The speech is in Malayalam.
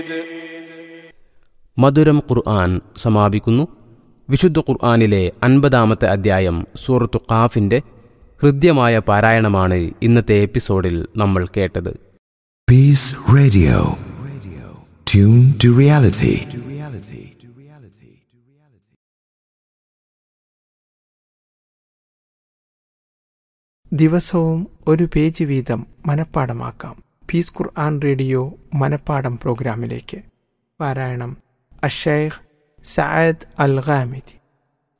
മധുരം ഖുർആൻ സമാപിക്കുന്നു വിശുദ്ധ ഖുർആനിലെ അൻപതാമത്തെ അധ്യായം സൂറത്തു ഖാഫിന്റെ ഹൃദ്യമായ പാരായണമാണ് ഇന്നത്തെ എപ്പിസോഡിൽ നമ്മൾ കേട്ടത് Peace Radio. Tune to reality. ദിവസവും ഒരു പേജ് വീതം മനഃപ്പാടമാക്കാം പീസ് ഖുർആൻ റേഡിയോ മനഃപ്പാടം പ്രോഗ്രാമിലേക്ക് പാരായണം അഷേഖ് സയദ് അൽ ഖാമിദി